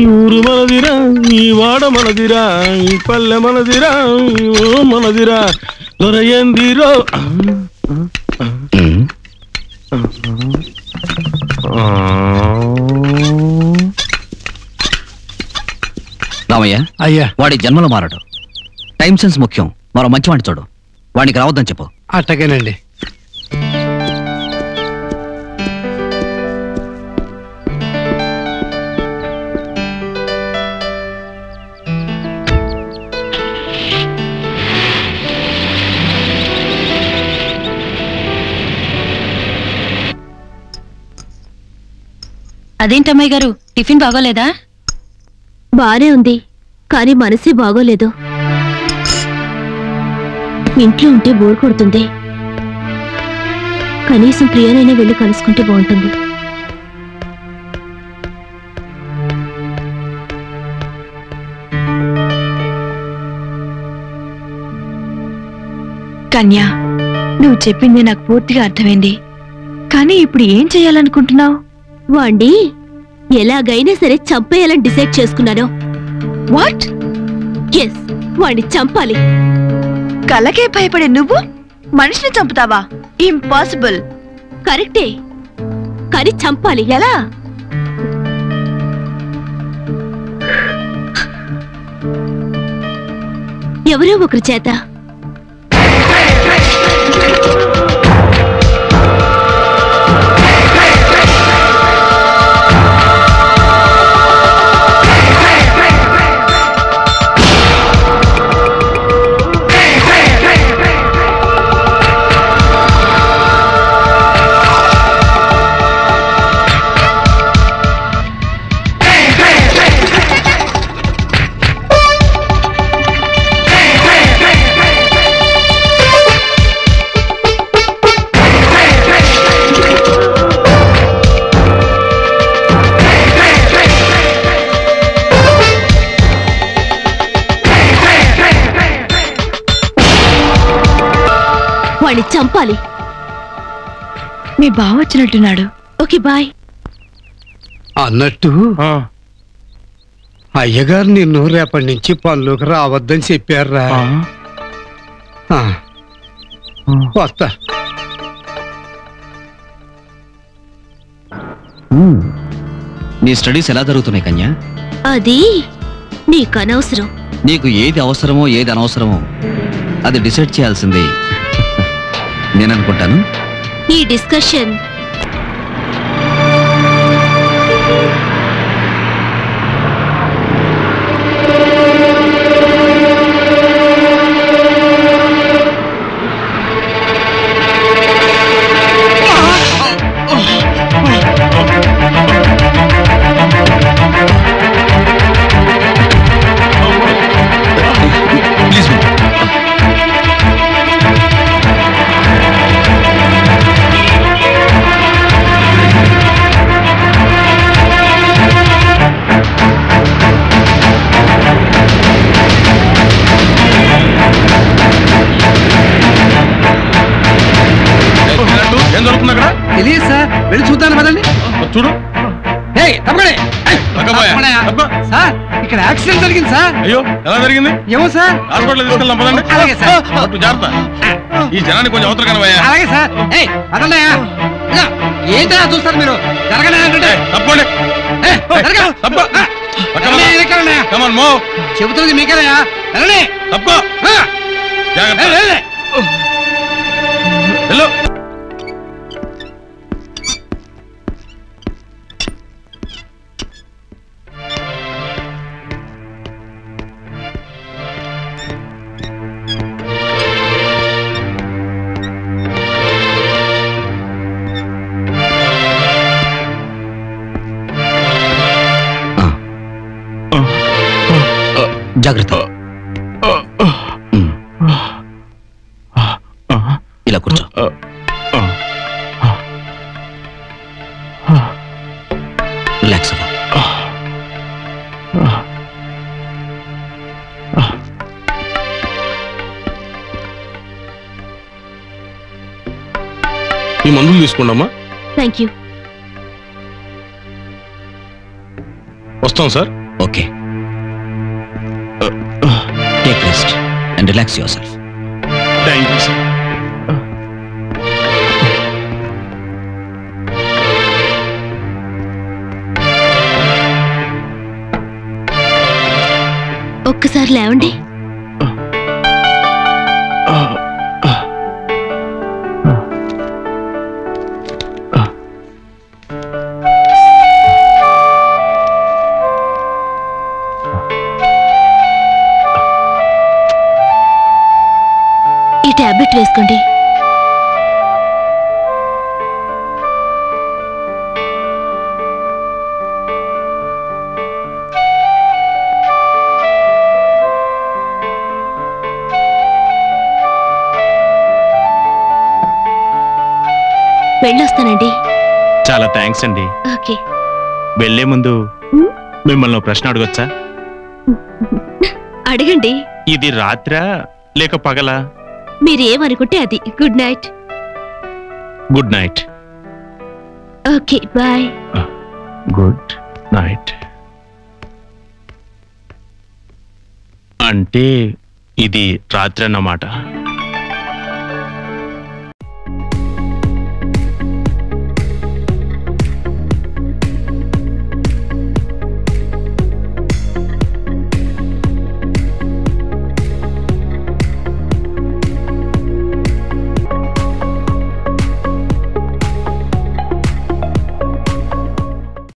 ఊరు మనదిరా ఈ వాడ మనదిరా ఈ పల్లె మనదిరా ఈ ఊరు మనదిరా దొరయందిరో రామయ్య అయ్యా వాడి జన్మలో మారడు టైం సెన్స్ ముఖ్యం మరో మంచి వాడిని చూడు వాడికి రావద్దని చెప్పు అట్టగేనండి అదేంటమ్మాయి గారు టిఫిన్ బాగోలేదా బానే ఉంది కానీ మనసే బాగోలేదు ఇంట్లో ఉంటే బోర్ కొడుతుంది కనీసం ప్రియనైనా వెళ్ళి కలుసుకుంటే బాగుంటుంది కన్యా నువ్వు చెప్పింది నాకు పూర్తిగా అర్థమైంది కానీ ఇప్పుడు ఏం చేయాలనుకుంటున్నావు వాణ్ణి ఎలాగైనా సరే చంపేయాలని డిసైడ్ చేసుకున్నాను వాట్ ఎస్ వాణ్ణి చంపాలి కలకే భయపడే నువ్వు మనిషిని చంపుతావా ఇంపాసిబుల్ కరెక్టే కానీ చంపాలి ఎలా ఎవరో ఒకరి చేత వాణ్ణి చంపాలి మీ బావ వచ్చినట్టున్నాడు ఓకే బాయ్ అన్నట్టు అయ్యగారు నిన్ను రేపటి నుంచి పనులోకి రావద్దని చెప్పారా వస్తా నీ స్టడీస్ ఎలా జరుగుతున్నాయి కన్యా అది నీకు అనవసరం నీకు ఏది అవసరమో ఏది అనవసరమో అది డిసైడ్ చేయాల్సింది నేను అనుకుంటాను ఈ డిస్కషన్ ఏం జరుగుతుంది అక్కడ తెలియదు సార్ వెళ్ళి చూద్దాను పదండి చూడు ఏయ్, తప్పకండి. ఏయ్, తగ్గబోయా? తప్పకనయా? తప్ప. సార్ ఇక్కడ యాక్సిడెంట్ జరిగింది సార్ అయ్యో ఎలా జరిగింది ఏమో సార్ హాస్పిటల్ తీసుకెళ్దాం పదండి అలాగే సార్. పట్టు జాగ్రత్త ఈ జనాన్ని కొంచెం అవతల కనవయ్యా అలాగే సార్ ఏయ్ పదండయ్యా ఇదిగో, ఏంటయ్యా చూస్తారు మీరు జరగనే అంటే తప్పండి ఏయ్, జరగ. తప్ప వెళ్ళండి, వెనకాలండి. కమాన్ మో చెబుతున్నది మీకేనయ్యా వెళ్ళండి తప్ప ఆ, జాగ్రత్త వెళ్ళండి, వెళ్ళండి. వెళ్ళు జాగ్రత్త ఉమ్. ఇలా కూర్చో రిలాక్స్ అవ్వు ఈ మందులు తీసుకోండమ్మా థ్యాంక్ యూ వస్తాం sir okay take rest and relax yourself thank you sir ఒక్కసారి లేవండి ఈ టాబ్లెట్ వేసుకోండి వెళ్ళొస్తానండి చాలా థ్యాంక్స్ అండి ఓకే వెళ్లే ముందు హ్మ్? మిమ్మల్ని ఒక ప్రశ్న అడగొచ్చా అడగండి ఇది రాత్రా లేక పగలా మీరు ఏమనుకుంటే అది good night good night okay bye good night అంటే ఇది రాత్రి అన్నమాట